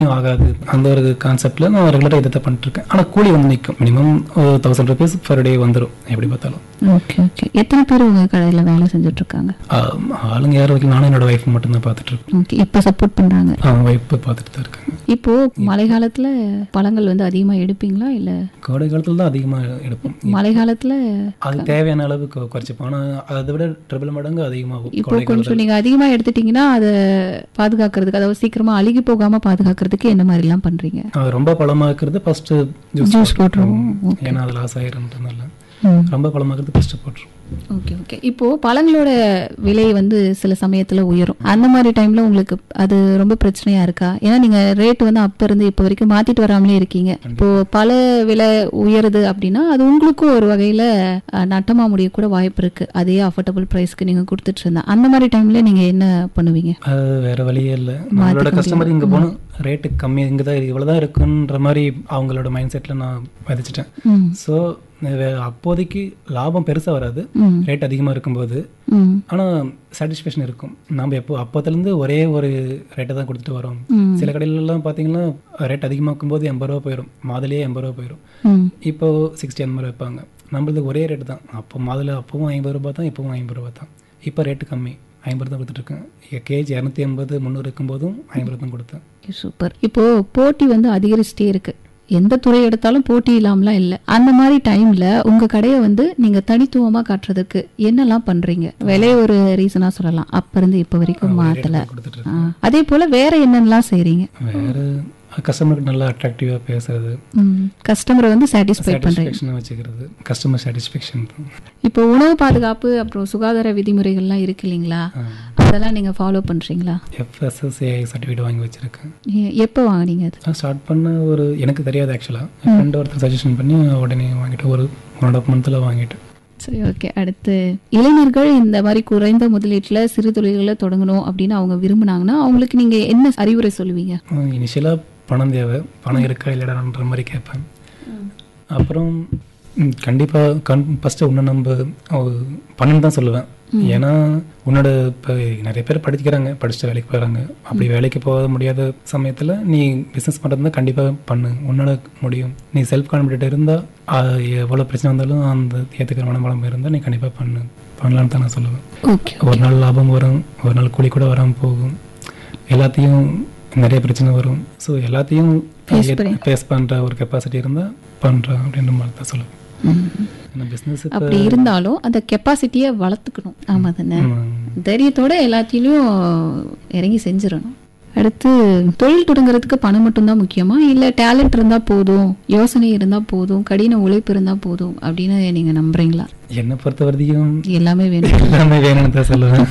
எதுவும் ஆகாது அந்த ஒரு கான்செப்ட்ல நான் ரெகுலராக இதை பண்ணிட்டு இருக்கேன் ஆனால் கூலி வந்து நிற்கும் minimum thousand rupees per day வந்துடும் எப்படி பார்த்தாலும் ஓகே ஓகே எத்தனை பேர் உங்க கடையில வேலை செஞ்சுட்டு இருக்காங்க ஆஹ் ஆளுங்க யாரும் வைக்கல நானும் என்னோட ஒய்ஃப் மட்டும்தான் பார்த்துட்டு இருக்கேன் ஓகே இப்போ சப்போர்ட் பண்றாங்க அவங்க ஒய்ஃப் பார்த்துட்டு தான் இருக்காங்க இப்போ மழை காலத்துல பழங்கள் வந்து அதிகமா எடுப்பீங்களா இல்ல கோடை காலத்தில் தான் அதிகமாக எடுப்போம் மழை காலத்துல அது தேவையான அளவு கொ- குறைச்சிப்போம் ஆனால் அதை விட ட்ரிபிள் மடங்கு அதிகமாகும் இப்போ கோடை கொஞ்சம் நீங்க அதிகமா எடுத்துட்டீங்கன்னா அதை பாதுகாக்கிறதுக்கு அதாவது சீக்கிரமா அழுகி போகாம பாதுகாக்கிறதுக்கு என்ன மாதிரி எல்லாம் பண்றீங்க ஆஹ் ரொம்ப பழமாக இருக்கிறது ஃபர்ஸ்ட் ஜூஸ் ஜூஸ் போட்டுருவோம் ஏன்னா அது லாஸ் ஆயிருன்றதுனால ம். ரொம்ப பழமாகிறது ஃபர்ஸ்ட் போட்டுரும் ஓகே ஓகே இப்போ பழங்களோட விலை வந்து சில சமயத்துல உயரும் அந்த மாதிரி டைம்ல உங்களுக்கு அது ரொம்ப பிரச்சனையா இருக்கா ஏன்னா நீங்க ரேட் வந்து அப்ப இருந்து இப்போ வரைக்கும் மாத்திட்டு வராமலே இருக்கீங்க இப்போ பல விலை உயருது அப்படின்னா அது உங்களுக்கும் ஒரு வகையில அஹ், நட்டமா முடிய கூட வாய்ப்பு இருக்கு அதே அஃபோர்டபுள் பிரைஸ்க்கு நீங்க கொடுத்துட்டு இருந்தா அந்த மாதிரி டைம்ல நீங்க என்ன பண்ணுவீங்க அது வேற வழியே இல்லை நம்மளோட கஸ்டமர் இங்கே போனால் ரேட்டு கம்மி இங்கே தான் இவ்வளோ தான் இருக்குன்ற மாதிரி அவங்களோட மைண்ட் செட்டில் நான் விதைச்சிட்டேன் ம் ஸோ அப்போதைக்கு லாபம் பெருசாக வராது ம் ரேட் அதிகமாக இருக்கும்போது ம் ஆனால் சாட்டிஸ்ஃபேக்ஷன் இருக்கும் நம்ம எப்போ அப்போத்துலேருந்து ஒரே ஒரு ரேட்டை தான் கொடுத்துட்டு வரோம் ம். சில கடையிலலாம் பார்த்தீங்கன்னா ரேட் அதிகமாக்கும் போது எண்பது ரூபா போயிடும் மாதுளையே எண்பது ரூபா போயிடும் ம் இப்போ சிக்ஸ்டி அந்த மாதிரி வைப்பாங்க நம்மளது ஒரே ரேட்டு தான் அப்போ மாதுளை அப்பவும் ஐம்பது ரூபா தான் இப்போவும் ஐம்பது ரூபா தான் இப்போ ரேட்டு கம்மி ஐம்பது தான் கொடுத்துட்ருக்கேன் கேஜி இரநூத்தி எண்பது முந்நூறு இருக்கும்போதும் ஐம்பது தான் கொடுத்தேன் சூப்பர் இப்போ போட்டி வந்து அதிகரிச்சுட்டே இருக்கு எந்த துறை எடுத்தாலும் போட்டி இல்லாமலாம் இல்லை அந்த மாதிரி டைம்ல உங்க கடையை வந்து நீங்க தனித்துவமா காட்டுறதுக்கு என்னெல்லாம் பண்றீங்க விலை ஒரு ரீசனா சொல்லலாம் அப்ப இருந்து இப்ப வரைக்கும் மாத்தல கொடுத்துட்டு ஆ, அதே போல வேற என்னென்னலாம் செய்றீங்க வேறு கஸ்டமருக்கு நல்லா அட்ராக்டிவாக பேசுறது கஸ்டமரை வந்து சாட்டிஸ்ஃபை பண்றீங்க சாட்டிஸ்ஃபேக்ஷனை வச்சுக்கிறது கஸ்டமர் சாட்டிஸ்ஃபேக்ஷன் இப்போ உணவு பாதுகாப்பு அப்புறம் சுகாதார விதிமுறைகள்லாம் இருக்கு இல்லைங்களா அதெல்லாம் நீங்க ஃபாலோ பண்றீங்களா எஃப்எஸ்எஸ்ஏஐ சர்டிஃபிகேட் வாங்கி வச்சுருக்கேன் எ- எப்போ வாங்குனீங்க அது நான் ஸ்டார்ட் பண்ண ஒரு எனக்கு தெரியாது ஆக்சுவலாக என் ஃப்ரெண்டு ஒருத்தர் சஜஷன் பண்ணி உடனே வாங்கிட்டு ஒரு ஒன் அண்ட் ஆஃப் மந்த்தில் வாங்கிட்டு சரி ஓகே அடுத்து இளைஞர்கள் இந்த மாதிரி குறைந்த முதலீட்டுல சிறு தொழில்களை தொடங்கணும் அப்படின்னு அவங்க விரும்புனாங்கன்னா அவங்களுக்கு நீங்க என்ன அறிவுரை சொல்லுவீங்க இனிஷியலாக பணம் தேவை பணம் இருக்கா இல்லைடான்ற மாதிரி கேட்பேன் அப்புறம் ம், கண்டிப்பா கண் ஃபஸ்ட்டு உன்னை நம்ம அஹ், பணம் தான் சொல்லுவேன் ஏன்னா உன்னோட இப்போ நிறைய பேர் படிக்கிறாங்க படிச்சுட்டு வேலைக்கு போகிறாங்க அப்படி வேலைக்கு போக முடியாத சமயத்தில் நீ பிஸ்னஸ் பண்ணுறதுனா கண்டிப்பாக பண்ணு உன்னோட முடியும் நீ செல்ஃப் கான்ஃபிடென்ட் இருந்தால் எவ்வளோ பிரச்சனை வந்தாலும் அந்த ஏற்றுக்கிற மனபலம் இருந்தால் நீ கண்டிப்பாக பண்ணு பண்ணலான்னு தான் நான் சொல்லுவேன் ஓகே ஒரு நாள் லாபம் வரும் ஒரு நாள் கூலி கூட வராமல் போகும் எல்லாத்தையும் நிறைய பிரச்சனை வரும் ஸோ எல்லாத்தையும் ஃபேஸ் பண்ணுற ஒரு கெப்பாசிட்டி இருந்தால் பண்ணுறேன் அப்படின்ற மாதிரி தான் சொல்லுவேன் ஏன்னா பிஸ்னஸ் அப்படி இருந்தாலும் அந்த கெப்பாசிட்டியை வளர்த்துக்கணும் ஆமா தானே தைரியத்தோட எல்லாத்திலையும் இறங்கி செஞ்சிடணும் அடுத்து தொழில் தொடங்குறதுக்கு பணம் மட்டும்தான் முக்கியமா இல்ல டேலண்ட் இருந்தா போதும் யோசனை இருந்தா போதும் கடின உழைப்பு இருந்தா போதும் அப்படின்னு நீங்க நம்புறீங்களா என்னை பொறுத்த வரைக்கும் எல்லாமே வேணும் எல்லாமே வேணும்னு தான் சொல்லுவேன்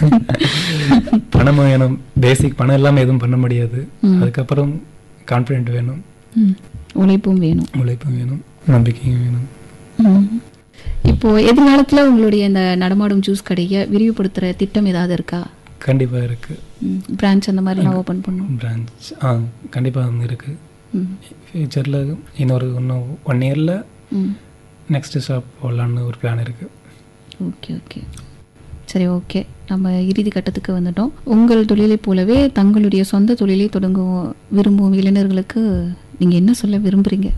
பணம் வேணும் பேசிக் பணம் இல்லாமல் எதுவும் பண்ண முடியாது அதுக்கப்புறம் கான்ஃபிடென்ட் வேணும் ம். உழைப்பும் வேணும் உழைப்பும் வேணும் நம்பிக்கையும் வேணும் ம். இப்போ எதிர்காலத்துல உங்களுடைய இந்த நடமாடும் ஜூஸ் கடையை விரிவுபடுத்துற திட்டம் ஏதாவது இருக்கா கண்டிப்பாக இருக்குது பிரான்ச் அந்த மாதிரி நான் ஓபன் பண்ணும் பிரான்ச் ஆ கண்டிப்பாக இருக்குது ம். ஃப்யூச்சரில் இன்னொரு இன்னும் ஒன் இயரில் ம். நெக்ஸ்ட் ஷாப் போடலான்னு ஒரு பிளான் இருக்குது ஓகே ஓகே சரி ஓகே நம்ம இறுதி கட்டத்துக்கு வந்துட்டோம் உங்கள் தொழிலை போலவே தங்களுடைய சொந்த தொழிலை தொடங்கும் விரும்பும் இளைஞர்களுக்கு நீங்க என்ன சொல்ல விரும்புறீங்க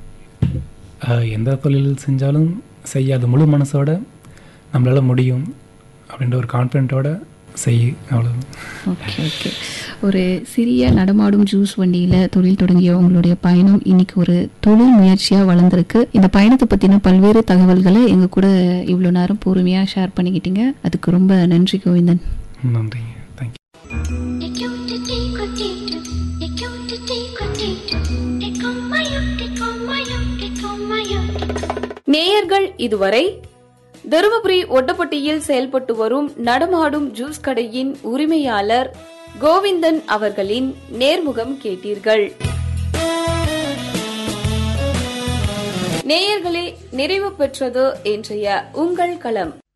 எந்த தொழில் செஞ்சாலும் செய்யாத முழு மனசோட நம்மளால முடியும் அப்படின்ற ஒரு கான்ஃபிடென்ட்டோட செய் அவ்வளோ ஓகே ஓகே ஒரு சிறிய நடமாடும் ஜூஸ் வண்டியில தொழில் தொடங்கிய உங்களுடைய பயணம் இன்னைக்கு ஒரு தொழில் முயற்சியா வளர்ந்துருக்கு இந்த பயணத்தை பத்தின பல்வேறு தகவல்களை எங்க கூட இவ்வளவு நேரம் பொறுமையா ஷேர் பண்ணிக்கிட்டீங்க அதுக்கு ரொம்ப நன்றி கோவிந்தன் நன்றிங்க தேங்க்யூ நேயர்கள் இதுவரை தருமபுரி ஒட்டப்பட்டியில் செயல்பட்டு வரும் நடமாடும் ஜூஸ் கடையின் உரிமையாளர் கோவிந்தன் அவர்களின் நேர்முகம் கேட்டீர்கள் நேயர்களே நிறைவு பெற்றது இன்றைய உங்கள் களம்